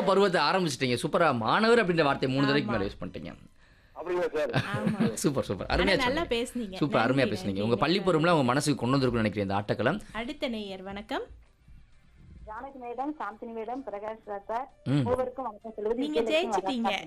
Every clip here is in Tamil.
பருவத்தை ஆரம்பிச்சிட்டீங்க சூப்பரா மாணவர் அப்படின்ற வார்த்தையை மூணு தடவைக்கு மேல யூஸ் பண்ணிட்டீங்க அப்படிங்களா சார் ஆமா சூப்பர் சூப்பர் ஆனா அருமையா நல்லா சொன்னீங்க. பேசுனீங்க சூப்பர் அருமையா நன்றி, பேசுனீங்க நன்றி, உங்க பள்ளி நன்றி. பருவம்ல உங்க மனசுக்கு கொண்டு வந்திருக்கும்னு நினைக்கிறேன் இந்த ஆட்டக்களம் அடுத்த நேயர் வணக்கம் Janaki madam Chandini madam Prakash Raj sir ம். மூவருக்கும் வணக்கம் சொல்வது நீங்க விஜயலட்சுமி ஜெயிச்சிட்டீங்க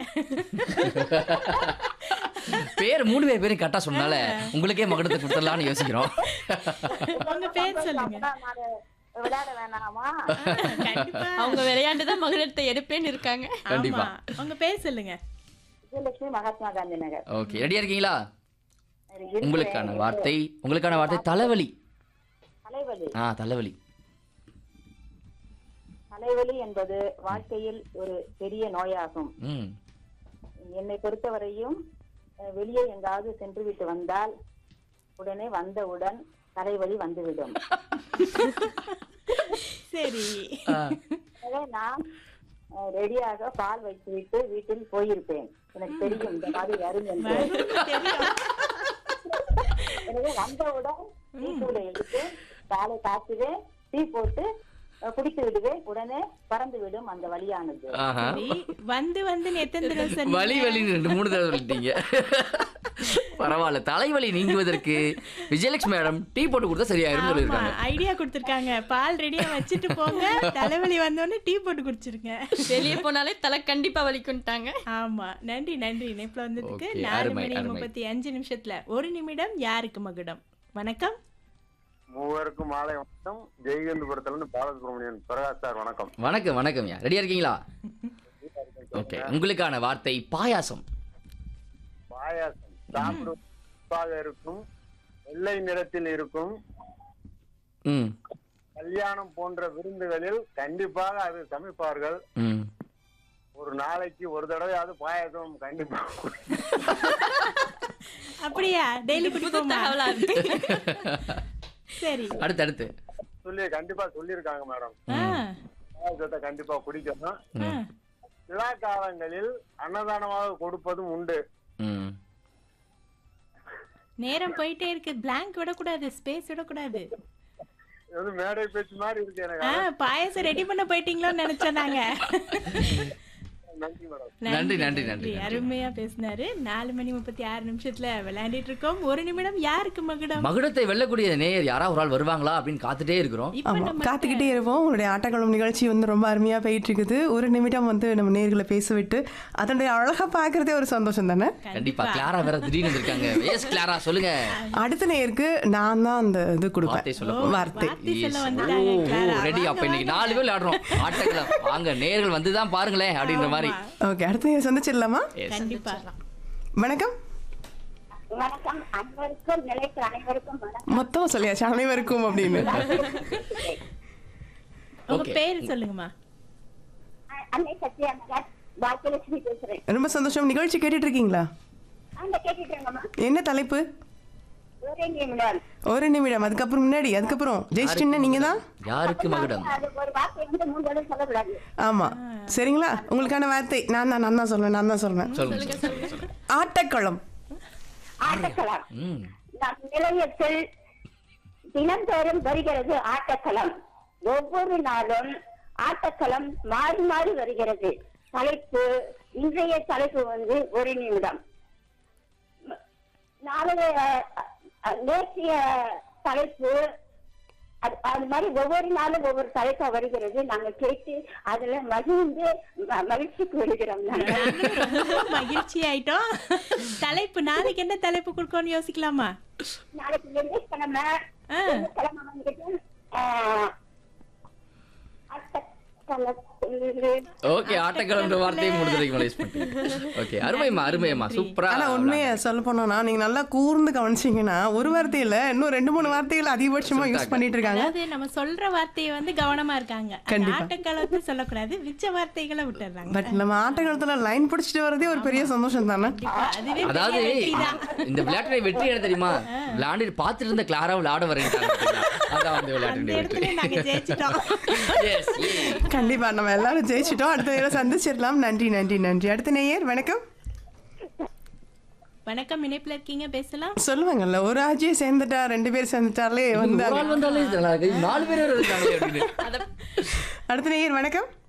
பேர் மூணு பேர் பேரும் கரெக்டா சொன்னால உங்களுக்கே மகடத்தை கொடுத்துடலாம்னு யோசிக்கிறோம் உங்க பேர் சொல்லுங்க அப்பதான் நானு விளையாட வேணாமா கண்டிப்பா அவங்க விளையாண்டு தான் மகளிரத்தை எடுப்பேன்னு இருக்காங்க கண்டிப்பா. ஆமா. உங்க பேர் சொல்லுங்க விஜயலட்சுமி மகாத்மா காந்தி நகர் ஓகே ரெடியா இருக்கீங்களா இருக்கிறேன். உங்களுக்கான வார்த்தை உங்களுக்கான வார்த்தை தலைவலி தலைவலி ஆ தலைவலி தலைவலி என்பது வாழ்க்கையில் ஒரு பெரிய நோயாகும் ம் என்னை பொறுத்தவரையும் அஹ், வெளியே எங்காவது சென்று விட்டு வந்தால் உடனே வந்தவுடன் தலைவலி வந்துவிடும் சரி ஆ, எனவே நான் அஹ், ரெடியாக பால் வைத்துவிட்டு வீட்டில் போயிருப்பேன் எனக்கு தெரியும் இந்த மாதிரி வரும் என்று தெரியும் எனவே வந்தவுடன் டீ தூளை எடுத்து பாலை காய்ச்சுவேன் டீ போட்டு அஹ், குடித்து விடுவேன் உடனே பறந்து விடும் அந்த வழியானது ஆஹா சரி வந்து வந்து எத்தனை தடவை சொன்னீங்க? வலி வலின்னு ரெண்டு மூணு தடவை சொல்லிட்டீங்க பரவாயில்ல தலைவலி நீங்குவதற்கு விஜயலட்சுமி மேடம் டீ போட்டு கொடுத்தா சரியாயிரும் ஆமா சொல்லியிருக்காங்க ஐடியா கொடுத்திருக்காங்க பால் ரெடியா வச்சுட்டு போங்க தலைவலி வந்தோடனே டீ போட்டு குடிச்சிருங்க வெளியே போனாலே தலை கண்டிப்பா வலிக்குன்ட்டாங்க ஆமா நன்றி நன்றி இணைப்புல வந்ததுக்கு Okay, நாலு அருமை, மணி அருமை. முப்பத்தி அஞ்சு நிமிஷத்துல ஒரு நிமிடம் யாருக்கு மகுடம் வணக்கம் மூவருக்கும் மாலை வணக்கம் ஜெய்கந்தபுரத்துல இருந்து பாலசுப்ரமணியன் பிரகாஷ் சார் வணக்கம் வணக்கம் வணக்கம் ரெடியா இருக்கீங்களா ஓகே உங்களுக்கான வார்த்தை பாயாசம் பாயாசம் சாப்பிடுவாக இருக்கும் வெள்ளை நிறத்தில் இருக்கும் ம் கல்யாணம் போன்ற விருந்துகளில் கண்டிப்பாக அது சமைப்பார்கள் ம் ஒரு நாளைக்கு ஒரு தடவையாவது பாயாசம் கண்டிப்பா அப்படியா டெய்லி புது குடிப்போமா தகவலா இருக்கு சரி அடுத்து அடுத்து சொல்லி கண்டிப்பா சொல்லியிருக்காங்க மேடம் ஆ, பாயாசத்தை கண்டிப்பா குடிக்கணும் ஆ. விழா காலங்களில் அன்னதானமாக கொடுப்பதும் உண்டு ம் நேரம் போயிட்டே இருக்கு blank விடக்கூடாது ஸ்பேஸ் விடக்கூடாது இது வந்து மேடை பேச்சு மாதிரி இருக்கு எனக்கு ஆ பாயாசம் ரெடி பண்ண போயிட்டீங்களோன்னு நினைச்சோம் நாங்க நன்றி மேடம் நன்றி, நன்றி, நன்றி, நன்றி. அருமையா பேசினாரு நாலு மணி முப்பத்தி ஆறு நிமிஷத்துல விளையாடிட்டு இருக்கோம் ஒரு நிமிடம் யாருக்கு மகுடம் மகுடத்தை வெல்லக்கூடிய நேயர் யாராவது ஒரு ஆள் வருவாங்களா அப்படின்னு காத்துட்டே இருக்கிறோம் இப்ப ஆமா நம்ம காத்துக்கிட்டே இருப்போம் உங்களுடைய ஆட்டக்களம் நிகழ்ச்சி வந்து ரொம்ப அருமையா போயிட்டு இருக்குது ஒரு நிமிடம் வந்து நம்ம நேர்களை பேச விட்டு அதனுடைய அழகா பார்க்கறதே ஒரு சந்தோஷம் தானே கண்டிப்பா கிளாரா வேற திடீர்னு வந்திருக்காங்க எஸ் கிளாரா சொல்லுங்க அடுத்த நேருக்கு நான் தான் அந்த இது வார்த்தை கொடுப்பேன் சொல்ல போறேன். வார்த்தை வார்த்தை சொல்ல வந்துட்டாங்க கிளாரா. ரெடி வாங்க, அப்ப இன்னைக்கு வாங்க. நாலு பேர் விளையாடுறோம் ஆட்டக்கலாம் வாங்க நேர்கள் வந்து தான் பாருங்களேன் அப்படின்ற மாதிரி ஓகே அடுத்த நேர் சந்திச்சிடலாமா Yes. கண்டிப்பா வணக்கம் வணக்கம் அனைவருக்கும் நிலைக்கு அனைவருக்கும் வணக்கம் மொத்தம் சொல்லியாச்சு அனைவருக்கும் அப்படின்னு உங்க Okay. பேர் சொல்லுங்கம்மா அன்னை சத்யா நகர் பாக்கியலட்சுமி பேசுறேன் ரொம்ப சந்தோஷம் நிகழ்ச்சி கேட்டுட்டு இருக்கீங்களா அந்த கேட்டுட்டேங்கம்மா என்ன தலைப்பு ஒரே நிமிடம் ஒரு நிமிடம் அதுக்கப்புறம் முன்னாடி அதுக்கப்புறம் ஜெயிச்சிட்டுன்னா நீங்க தான் யாருக்கு மகுடம் அது ஒரு வார்த்தை வந்து மூணு தடவை சொல்லக்கூடாது ஆமா சரிங்களா உங்களுக்கான வார்த்தை நான் தான் நான் தான் சொல்றேன் நான் தான் சொல்றேன் சொல்லுங்க ஆட்டக்களம் ஆட்டக்களம் ம் நம் நிலையத்தில் தினந்தோறும் வருகிறது ஆட்டக்களம் ஒவ்வொரு நாளும் ஆட்டக்களம் மாறி மாறி வருகிறது தலைப்பு இன்றைய தலைப்பு வந்து ஒரு நிமிடம் ம- நாளைய அஹ், நேற்றைய தலைப்பு அது அது மாதிரி ஒவ்வொரு நாளும் ஒவ்வொரு தலைப்பா வருகிறது நாங்க கேட்டு அதுல மகிழ்ந்து ம- மகிழ்ச்சிக்கு வருகிறோம் நாங்க நாங்களும் ரொம்ப மகிழ்ச்சி ஆயிட்டோம் தலைப்பு நாளைக்கு என்ன தலைப்பு கொடுக்கணும்னு யோசிக்கலாமா நாளைக்கு வெள்ளிக்கிழமை ஆ. வெள்ளிக்கிழமை வந்துட்டு ஆஹ், அட்டக்களத்தில் ஓகே ஆட்டக்கிழமை வார்த்தையை மூணு தடவைக்கு மேலே யூஸ் பண்ணிட்டீங்க ஓகே அருமைம்மா அருமைம்மா சூப்பரா ஆனா உண்மையை சொல்ல போனோம்னா நீங்க நல்லா கூர்ந்து கவனிச்சீங்கன்னா ஒரு வார்த்தையில இன்னும் ரெண்டு மூணு வார்த்தைகள் அதிகபட்சமா யூஸ் பண்ணிட்டு இருக்காங்க அதாவது நம்ம சொல்ற வார்த்தையை வந்து கவனமா இருக்காங்க அந்த கண்டிப்பா. ஆட்டக்காலத்தை சொல்லக்கூடாது மிச்ச வார்த்தைகளை விட்டுறாங்க பட் நம்ம ஆட்டக்காலத்துல லைன் பிடிச்சிட்டு வரதே ஒரு பெரிய சந்தோஷம் தானே அதுவே பெரிய அதாவது வெற்றிதான். இந்த விளையாட்டுடைய வெற்றி என்ன தெரியுமா விளையாண்டு பார்த்துட்டு இருந்த கிளாரா விளையாட வரேன்ட்டாங்க அதான் வந்து அந்த விளையாட்டுடைய வெற்றி இடத்துல நாங்க ஜெயிச்சிட்டோம் Yes, yeah. கண்டிப்பா நம்ம எல்லாரும் ஜெயிச்சிட்டோம் அடுத்த நேரம் சந்திச்சிடலாம் நன்றி நன்றி நன்றி அடுத்த நேயர் வணக்கம் வணக்கம் இணைப்புல இருக்கீங்க பேசலாம் சொல்லுவாங்கல்ல ஒரு ஆஜியே சேர்ந்துட்டா ரெண்டு பேர் சேர்ந்துட்டாலே ஒரு வந்து ஆள் வந்தாலே இது நல்லா இருக்கு. நாலு பேர் வேற இருக்காங்களே அப்படின்னு அத அடுத்த நேயர் வணக்கம்